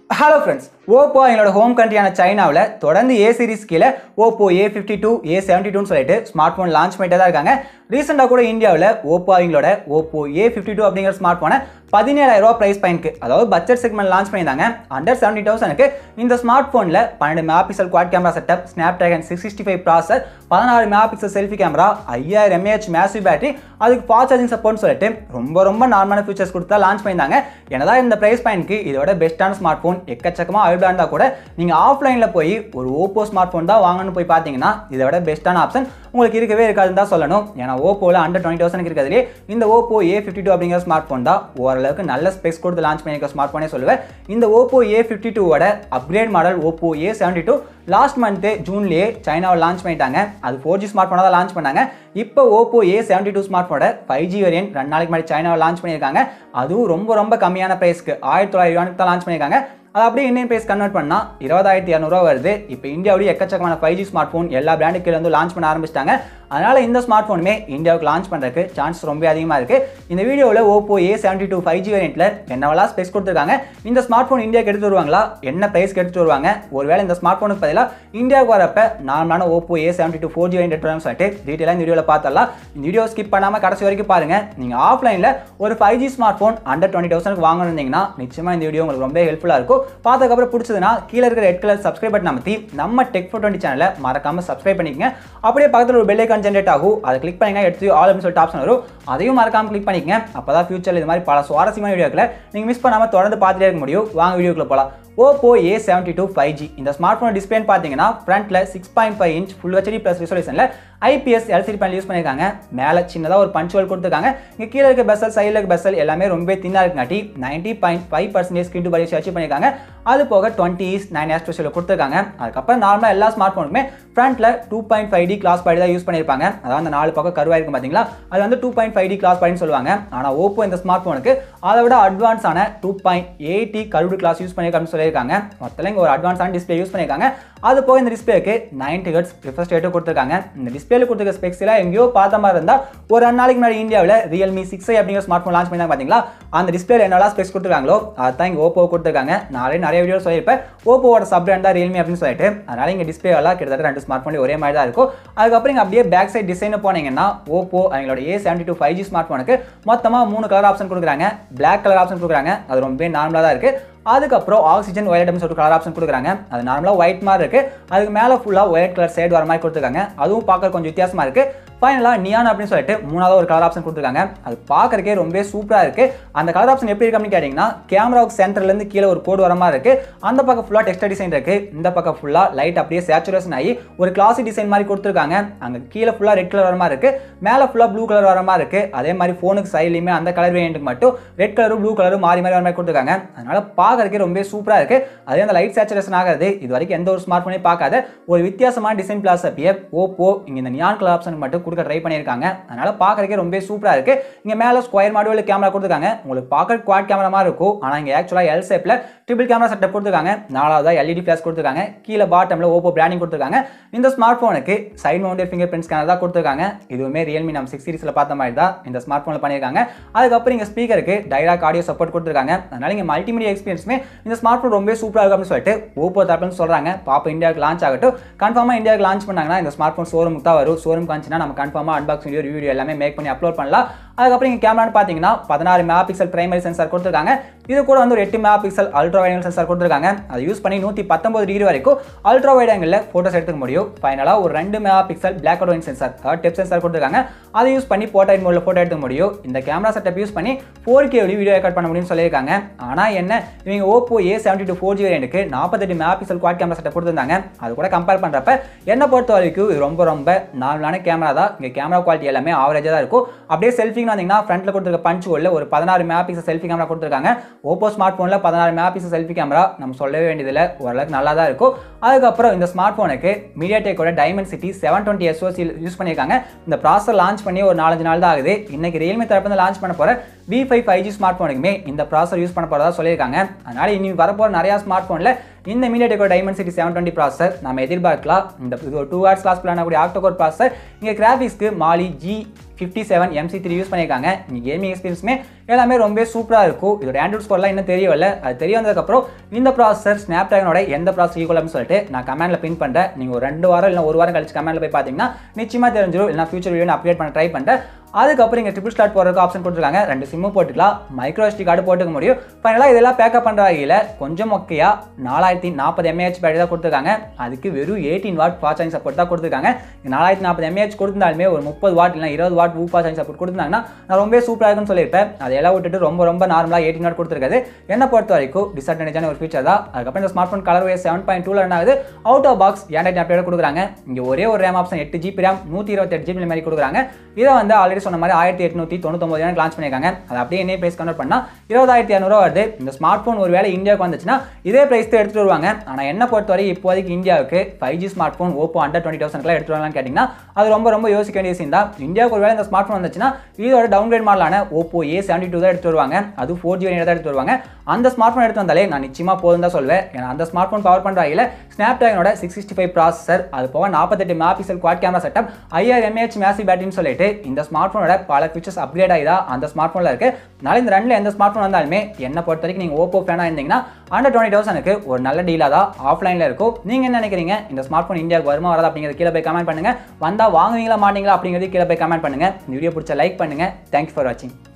hello friends Oppo எங்களோட home கண்ட்ரியான சைனாவில் தொடர்ந்து ஏ சீரிஸ் கீழே Oppo A fifty two A seventy டூன்னு சொல்லிட்டு ஸ்மார்ட் ஃபோன் லான்ச் பண்ணிட்டே தான் இருக்காங்க ரீசெண்டாக கூட இந்தியாவில் ஓப்போ அவங்களோட ஓப்போ ஏ ஃபிஃப்டி டூ அப்படிங்கிற ஸ்மார்ட் ஃபோனை பதினேழாயிரம் ரூபா ப்ரைஸ் பாயிண்ட்க்கு அதாவது பட்ஜெட் செக்மெண்ட் லான்ச் பண்ணியிருந்தாங்க அண்டர் செவன்டி தௌசண்ட்க்கு இந்த ஸ்மார்ட் ஃபோனில் பன்னெண்டு mega pixel quad camera setup Snapdragon six sixty five processor பதினாறு மெகா பிக்சல் செல்ஃபி கேமரா ஐயாயிரம் எம்ஏஹெச் மேசிவ் பேட்டரி அதுக்கு ஃபாஸ்ட் சார்ஜிங் சப்போர்ட்னு சொல்லிட்டு ரொம்ப ரொம்ப நார்மலான ஃபீச்சர்ஸ் கொடுத்தா லான்ச் பண்ணியிருந்தாங்க என்னதான் இந்த ப்ரைஸ் பாயிண்ட்க்கு இதோட பெஸ்ட்டான ஸ்மார்ட் ஃபோன் எக்கச்சக்கமாக அவைலபிளாக இருந்தால் கூட நீங்கள் ஆஃப்லைனில் போய் ஒரு ஓப்போ ஸ்மார்ட் ஃபோன் தான் வாங்கணும்னு போய் பார்த்தீங்கன்னா இதோட பெஸ்ட்டான ஆப்ஷன் உங்களுக்கு இருக்கவே இருக்காதுன்னு தான் சொல்லணும் ஏன்னா ஓப்போவில் அண்டர் டுவெண்ட்டி தௌசண்ட் இருக்கிறதுலே இந்த ஓப்போ ஏ ஃபிஃப்டி டூ அப்படிங்கிற ஸ்மார்ட் ஃபோன் தான் ஓரளவுக்கு நல்ல ஸ்பெக்ஸ் கொடுத்து லான்ச் பண்ணியிருக்க ஸ்மார்ட் ஃபோனே சொல்லுவேன் இந்த ஓப்போ ஏ ஃபிஃப்டி டூவோட upgrade model Oppo A seventy two last month ஜூன்லேயே சைனாவில் லான்ச் பண்ணிட்டாங்க அது ஃபோர் ஜி ஸ்மார்ட் ஃபோனாக தான் லான்ச் பண்ணாங்க இப்போ Oppo A seventy two smart ஃபோனோட ஃபைவ் ஜி வேரியன்ட் ரெண்டு நாளைக்கு முன்னாடி சைனாவில் லான்ச் பண்ணியிருக்காங்க அதுவும் ரொம்ப ரொம்ப கம்மியான ப்ரைஸ்க்கு ஆயிரத்தி தொள்ளாயிரம் யூனிட் தான் லான்ச் பண்ணியிருக்காங்க அது அப்படியே இந்தியன் ப்ரைஸ் கன்வெர்ட் பண்ணால் இருபதாயிரத்தி இரநூறுவா வருது இப்போ இந்தியாவுடைய எக்கச்சக்கமான ஃபைவ் ஜி ஸ்மார்ட் ஃபோன் எல்லா பிராண்டுக்கு வந்து லான்ச் பண்ண ஆரம்பிச்சிட்டாங்க அதனால் இந்த ஸ்மார்ட் ஃபோனுமே இந்தியாவுக்கு லான்ச் பண்ணுறதுக்கு சான்ஸ் ரொம்ப அதிகமாக இருக்குது இந்த வீடியோவில் Oppo A seventy two five G வேரியண்ட்டில் என்னவெல்லாம் ஸ்பெக்ஸ் கொடுத்துருக்காங்க இந்த ஸ்மார்ட் ஃபோன் இந்தியாவுக்கு எடுத்து வருவாங்களா என்ன ப்ரைஸ்க்கு எடுத்துட்டு வருவாங்க ஒருவேளை இந்த ஸ்மார்ட் ஃபோனுக்கு பதிலாக இந்தியாவுக்கு வரப்ப நார்மலான Oppo A seventy two four G variant எடுத்து சொல்லிட்டு டீட்டெயிலாக இந்த வீடியோவில் பார்த்தலாம் இந்த வீடியோ ஸ்கிப் பண்ணாமல் கடைசி வரைக்கும் பாருங்கள் நீங்கள் ஆஃப்லைனில் ஒரு five G smart phone under twenty தௌசண்ட்க்கு வாங்கணுந்தீங்கன்னா நிச்சயமாக இந்த வீடியோ உங்களுக்கு ரொம்ப ஹெல்ப்ஃபுல்லாக இருக்கும் பார்த்ததுக்கப்புறம் பிடிச்சதுன்னா கீழே இருக்கிற ரெட் கலர் சப்ஸ்கிரைப் பட்டன் அமைத்தி நம்ம டெக் ஃபோர் டுவெண்ட்டி சேனலை மறக்காமல் சப்ஸ்கிரைப் பண்ணிக்கங்க அப்படியே பக்கத்தில் ஒரு பெல் ஐக்கான் ஜென்ரேட் ஆகும் அதை கிளிக் பண்ணிங்கன்னா எடுத்து ஆல் அப்படின்னு சொல்லிட்டு ஆப்ஷன் வரும் அதையும் மறக்காமல் கிளிக் பண்ணிக்கங்க அப்போ தான் ஃபியூச்சரில் இது மாதிரி பல சுவாரஸ்யமான வீடியோக்களை நீங்கள் மிஸ் பண்ணாமல் தொடர்ந்து பார்த்துட்டே இருக்க முடியும் வாங்க வீடியோக்குள்ள போகலாம் Oppo A seventy two five G இந்த ஸ்மார்ட் ஃபோன் டிஸ்பிளேன்னு பார்த்தீங்கன்னா ஃப்ரண்ட்டில் six point five inch full HD plus ரிசோலேஷனில் ஐபிஎஸ் எல்சிடி பேனல் யூஸ் பண்ணியிருக்காங்க மேலே சின்னதாக ஒரு பஞ்சுவல் கொடுத்துருக்காங்க இங்கே கீழே இருக்க பெசல் சைடில் இருக்க பெசல் எல்லாமே ரொம்ப தின்னாக இருக்குங்காட்டி ninety point five percentage screen to body achieve பண்ணியிருக்காங்க அது போக twenty is nine as special கொடுத்துருக்காங்க அதுக்கப்புறம் நார்மலாக எல்லா ஸ்மார்ட் ஃபோனுக்குமே ஃப்ரண்ட்டில் two point five D glass body தான் யூஸ் பண்ணியிருப்பாங்க அதாவது அந்த நாலு பக்கம் கருவாக இருக்கும் பார்த்தீங்களா அது வந்து two point five D glass பாடின்னு சொல்லுவாங்க ஆனால் ஓப்போ இந்த ஸ்மார்ட் ஃபோனுக்கு அதை விட அட்வான்ஸான two point eighty curved glass use பண்ணியிருக்காங்கன்னு சொல்லியிருக்காங்க மொத்தம் இங்கே ஒரு அட்வான்ஸான டிஸ்பிளே யூஸ் பண்ணியிருக்காங்க அது போக இந்த டிஸ்பிளேக்கு நைன்டி ஹெட்ஸ் ரிஃப்ரெஷ் ரேட்டும் கொடுத்துருக்காங்க இந்த டிஸ்பிளேல கொடுத்துருக்க ஸ்பெக்ஸ் எல்லாம் எங்கேயோ பார்த்த மாதிரி இருந்தால் ஒரு ரெண்டு நாளைக்கு முன்னாடி இந்தியாவில் ரியல்மி சிக்ஸ் ஐ அப்படிங்கிற ஸ்மார்ட் ஃபோன் லான்ச் பண்ணாங்க பார்த்தீங்களா அந்த டிஸ்பிளேல என்னெல்லாம் ஸ்பெக்ஸ் கொடுத்துருக்காங்களோ அதான் இங்கே ஓப்போ கொடுத்துருக்காங்க நாளே நிறைய வீடியோ சொல்லியிருப்பேன் ஓப்போவோட சப் பிராண்ட் தான் ரியல்மி அப்படின்னு சொல்லிட்டு அதனால இங்கே டிஸ்பிளே எல்லாம் கிட்டத்தட்ட ரெண்டு ஸ்மார்ட் ஃபோன் ஒரே மாதிரி தான் இருக்கும் அதுக்கப்புறம் இங்கே அப்படியே பேக் சைட் டிசைன் போனீங்கன்னா ஓப்போ அவங்களோட A seventy two five G smart ஃபோனுக்கு மொத்தமாக மூணு கலர் ஆப்ஷன் கொடுக்குறாங்க பிளாக் கலர் ஆப்ஷன் கொடுக்குறாங்க அது ரொம்ப நார்மலாக தான் இருக்குது அதுக்கப்புறம் ஆக்சிஜன் ஒயலட்னு சொல்லிட்டு கலர் ஆப்ஷன் கொடுக்குறாங்க அது நார்மலாக ஒயிட் மாதிரி இருக்குது அதுக்கு மேலே ஃபுல்லாக ஒயிட் கலர் சைடு வர மாதிரி கொடுத்துருக்காங்க அதுவும் பார்க்க கொஞ்சம் வித்தியாசமாக இருக்குது ஃபைனலாக நியான் அப்படின்னு சொல்லிட்டு மூணாவது ஒரு கலர் ஆப்ஷன் கொடுத்துருக்காங்க அது பார்க்கறக்கே ரொம்ப சூப்பராக இருக்குது அந்த கலர் ஆப்ஷன் எப்படி இருக்கு அப்படின்னு கேட்டிங்கன்னா கேமராவுக்கு சென்டர்லேருந்து கீழே ஒரு கோடு வர மாதிரி இருக்குது அந்த பக்கம் ஃபுல்லாக டெக்ஸ்டர் டிசைன் இருக்குது இந்த பக்கம் ஃபுல்லாக லைட் அப்படியே சேச்சுரேஷன் ஆகி ஒரு கிளாசி டிசைன் மாதிரி கொடுத்துருக்காங்க அங்கே கீழே ஃபுல்லாக ரெட் கலர் வர மாதிரி இருக்குது மேலே ஃபுல்லாக ப்ளூ கலர் வர மாதிரி இருக்குது அதே மாதிரி ஃபோனுக்கு சைட்லையுமே அந்த கலர் வேரியண்ட்டுக்கு மட்டும் ரெட் கலரும் ப்ளூ கலரும் மாறி மாறி வர மாதிரி கொடுத்துருக்காங்க அதனால் பார்க்கறதுக்கே ரொம்ப சூப்பராக இருக்குது அதே அந்த லைட் சேச்சுரேஷன் ஆகிறது இது வரைக்கும் எந்த ஒரு ஸ்மார்ட் ஃபோனே பார்க்காத ஒரு வித்தியாசமான டிசைன் பிளாஸ் அப்படியே ஓப்போ இங்கே இந்த நியான் கலர் ஆப்ஷன் மட்டும் கொடுக்க ட்ரை பண்ணியிருக்காங்க அதனால பார்க்கறதுக்கே ரொம்ப சூப்பராக இருக்கு இங்கே மேலே ஸ்கொயர் மாடுவல் கேமரா கொடுத்துருக்காங்க உங்களுக்கு பார்க்க குவாட் கேமரா மாதிரி இருக்கும் ஆனால் இங்கே ஆக்சுவலாக எல் ஷேப்பில் ட்ரிபிள் கேமரா செட்டப் கொடுத்துருக்காங்க நாலாவதா எல்இடி ஃபிளாஷ் கொடுத்துருக்காங்க கீழே பாட்டமில் ஓப்போ பிராண்டிங் கொடுத்துருக்காங்க இந்த ஸ்மார்ட் ஃபோனுக்கு side mounted finger print scanner தான் கொடுத்துருக்காங்க இதுவுமே ரியல்மி நம்ம சிக்ஸ் சீரிஸில் பார்த்த மாதிரி தான் இந்த ஸ்மார்ட் ஃபோனில் பண்ணியிருக்காங்க அதுக்கப்புறம் இங்கே ஸ்பீக்கருக்கு டைராக் ஆடியோ சப்போர்ட் கொடுத்துருக்காங்க அதனால இங்கே மல்டிமீடியா எக்ஸ்பீரியன்ஸுமே இந்த ஸ்மார்ட் ஃபோன் ரொம்ப சூப்பராக இருக்கும் அப்படின்னு சொல்லிட்டு ஓப்போ தரப்புன்னு சொல்கிறாங்க பாப்பா இந்தியாவுக்கு லான்ச் ஆகட்டும் கன்ஃபார்மாக இந்தியாவுக்கு லான்ச் பண்ணாங்கன்னா இந்த ஸ்மார்ட் ஃபோன் ஷோரூமுக்கு தான் வரும் ஷோரூம் காமிச்சுன்னா நம்ம கன்ஃபார்மாக அன்பாக்ஸ் வீடியோ வீடியோ எல்லாமே மேக் பண்ணி அப்லோட் பண்ணலாம் அதுக்கப்புறம் இங்கே கேமரான்னு பார்த்தீங்கன்னா பதினாறு மெகா பிக்சல் பிரைமரி சென்சார் கொடுத்துருக்காங்க இது கூட வந்து ஒரு எட்டு mega pixel ultra wide sensor கொடுத்துருக்காங்க அதை யூஸ் பண்ணி நூற்றி பத்தொம்பது டிகிரி வரைக்கும் அல்ட்ரா வைட் ஆங்கிளில் ஃபோட்டோஸ் எடுத்துக்க முடியும் ஃபைனலாக ஒரு ரெண்டு mega pixel black and white sensor அதாவது டெப் சென்சார் கொடுத்துருக்காங்க அதை யூஸ் பண்ணி போட்டோ மோடில் ஃபோட்டோ எடுத்துக்க முடியும் இந்த கேமரா செட்டப் யூஸ் பண்ணி ஃபோர் கே வீடியோ ரெக்கார்ட் பண்ண முடியும்னு சொல்லியிருக்காங்க ஆனால் என்ன இவங்க Oppo A seventy two four G வேரியண்ட்டுக்கு நாற்பத்தெட்டு mega pixel quad camera setup கொடுத்துருந்தாங்க அது கூட கம்பேர் பண்ணுறப்ப என்னை பொறுத்த வரைக்கும் இது ரொம்ப ரொம்ப நார்மலான கேமரா தான் இங்கே கேமரா குவாலிட்டி எல்லாமே ஆவரேஜாக தான் இருக்கும் அப்படியே செல்ஃபின்னு வந்தீங்கன்னா ஃப்ரண்ட்டில் கொடுத்துருக்க பஞ்ச் ஹோலில் ஒரு பதினாறு மெகா பிக்சல் செல்ஃபி கேமரா கொடுத்துருக்காங்க ஓப்போ ஸ்மார்ட் ஃபோனில் பதினாறு மெகா பிக்சல் செல்ஃபி கேமரா நம்ம சொல்லவே வேண்டியதில்லை ஓரளவுக்கு நல்லா தான் இருக்கும் அதுக்கப்புறம் இந்த ஸ்மார்ட் ஃபோனுக்கு மீடியா டெக்கோட Dimensity seven twenty SoC use பண்ணியிருக்காங்க இந்த ப்ராசர் லான்ச் பண்ணி ஒரு நாலஞ்சு நாள் தான் ஆகுது இன்னைக்கு ரியல்மி தரப்பு லான்ச் பண்ண போகிற V five five G smart ஃபோனுக்குமே இந்த ப்ராசர் யூஸ் பண்ண போகிறதா சொல்லியிருக்காங்க அதனால இனி வரப்போகிற நிறையா ஸ்மார்ட் ஃபோனில் இந்த மீடியாடெக்கோட Dimensity seven twenty processor நம்ம எதிர்பார்க்கலாம் இந்த இது ஒரு டூ ஹவர்ஸ் கிளாஸ் பிளான கூடிய ஆக்டோகோர் ப்ராசர் இங்கே கிராஃபிக்ஸ்க்கு Mali G fifty seven MC three use பண்ணியிருக்காங்க இங்கே கேமிங் எக்ஸ்பீரியன்ஸுமே எல்லாமே ரொம்ப சூப்பராக இருக்கும் இதோட ஆண்ட்ராய்ட் ஸ்கோர்லாம் இன்னும் தெரியவில்லை அது தெரிய வந்ததுக்கப்புறம் இந்த ப்ராசர் ஸ்னாப் ட்ராகனோட எந்த ப்ராசர் ஈக்குவல் சொல்லிட்டு நான் கமெண்ட்டில் பின் பண்ணுறேன் நீங்கள் ஒரு ரெண்டு வாரம் இல்லை ஒரு வாரம் கழிச்சு கமெண்ட்டில் போய் பார்த்தீங்கன்னா நிச்சயமாக தெரிஞ்சிடும் இல்லை ஃபியூச்சர் வீடியோ அப்டேட் பண்ண ட்ரை பண்ணுறேன் அதுக்கப்புறம் இங்கே ட்ரிபிள் ஸ்லாட் போடுறதுக்கு ஆப்ஷன் கொடுத்துருக்காங்க ரெண்டு சிம்மு போட்டுக்கலாம் மைக்ரோ எஸ்டி கார்டு போட்டுக்க முடியும் ஃபைனலாக இதெல்லாம் பேக்கப் பண்ணுற வகையில் கொஞ்சம் மொக்கையாக நாலாயிரத்தி நாற்பது எம்ஏஹெச் பேட்டரி தான் கொடுத்துருக்காங்க அதுக்கு வெறும் eighteen watt fast charging support தான் கொடுத்துருக்காங்க நாலாயிரத்தி நாற்பது எம்ஏஹெச் கொடுத்தாலுமே ஒரு முப்பது வாட் இல்லை இருபது வாட் ஊ ஃபாஸ்ட் சார்ஜிங் சப்போர்ட் கொடுத்தாங்கன்னா நான் ரொம்ப சூப்பராக இருக்குன்னு சொல்லியிருப்பேன் அதையெல்லாம் விட்டுட்டு ரொம்ப ரொம்ப நார்மலாக எயிட்டீன் வாட் கொடுத்துருக்காது என்னை பொறுத்த வரைக்கும் டிஸ்அட்வான்டேஜான ஒரு ஃபீச்சர் தான் அதுக்கப்புறம் இந்த smart phone colour OS seven point டூவில் என்ன ஆகுது out of box android update கொடுக்குறாங்க இங்கே ஒரே ஒரு ரேம் ஆப்ஷன் எட்டு ஜிபி ரேம் நூற்றி இருபத்தெட்டு ஜிபி மாதிரி கொடுக்குறாங்க இதை வந்து ஆல்ரெடி சொன்ன மாதிரி ஆயிரத்தி எட்நூற்றி தொண்ணூத்தொம்பது எனக்கு லான்ச் பண்ணியிருக்காங்க அது அப்படியே என்ன பிரைஸ் கன்வெர்ட் பண்ணால் இருபதாயிரத்தி இரநூறுவா வருது இந்த ஸ்மார்ட் ஃபோன் ஒரு வேளை இந்தியாவுக்கு வந்துச்சுன்னா இதே பிரைஸ் தான் எடுத்துட்டு வருவாங்க ஆனால் என்ன பொறுத்தவரை இப்போதைக்கு இந்தியாவுக்கு five G smart phone Oppo under twenty தௌசண்ட்லாம் எடுத்துட்டு வரலாம்னு கேட்டிங்கன்னா அது ரொம்ப ரொம்ப யோசிக்க வேண்டிய விஷயம் தான் இந்தியாவுக்கு ஒரு வேளை இந்த ஸ்மார்ட் ஃபோன் வந்துச்சுன்னா இதோட டவுன்கிரேட் மாடலான ஓப்போ ஏ செவன்டி டூ தான் எடுத்து வருவாங்க அது ஃபோர் ஜி தான் எடுத்து வருவாங்க அந்த ஸ்மார்ட் ஃபோன் எடுத்து வந்தாலே நான் நிச்சயமாக போதும் தான் சொல்வேன் ஏன்னா அந்த ஸ்மார்ட் ஃபோன் பவர் பண்ணுற வகையில் ஸ்னாப் ட்ராகனோட சிக்ஸ் சிக்ஸ்டி ஃபைவ் ப்ராசஸர் அது போக நாற்பத்தெட்டு mega pixel quad camera setup IR mAh மேசி பேட்டரின்னு சொல்லிட்டு இந்த ஸ்மார்ட் ஃபோனோட பல ஃபீச்சர்ஸ் அப்கிரேட் ஆகிதா அந்த ஸ்மார்ட் ஃபோனில் இருக்கு அதனால இந்த ரெண்டில் எந்த ஸ்மார்ட் ஃபோன் வந்தாலுமே என்ன பொறுத்த வரைக்கும் நீங்கள் ஓப்போ ஃபேனாக இருந்தீங்கன்னா அண்டர் டுவெண்ட்டி தௌசண்ட்க்கு ஒரு நல்ல டீலாக தான் ஆஃப்லைனில் இருக்கும் நீங்கள் என்ன நினைக்கிறீங்க இந்த ஸ்மார்ட் ஃபோன் இந்தியாவுக்கு வருமா வராது அப்படிங்கிறது கீழே போய் கமெண்ட் பண்ணுங்க வந்தால் வாங்குவீங்களா மாட்டீங்களா அப்படிங்கிறது கீழே போய் கமெண்ட் பண்ணுங்க இந்த வீடியோ பிடிச்ச லைக் பண்ணுங்க தேங்க்ஸ் ஃபார் வாட்சிங்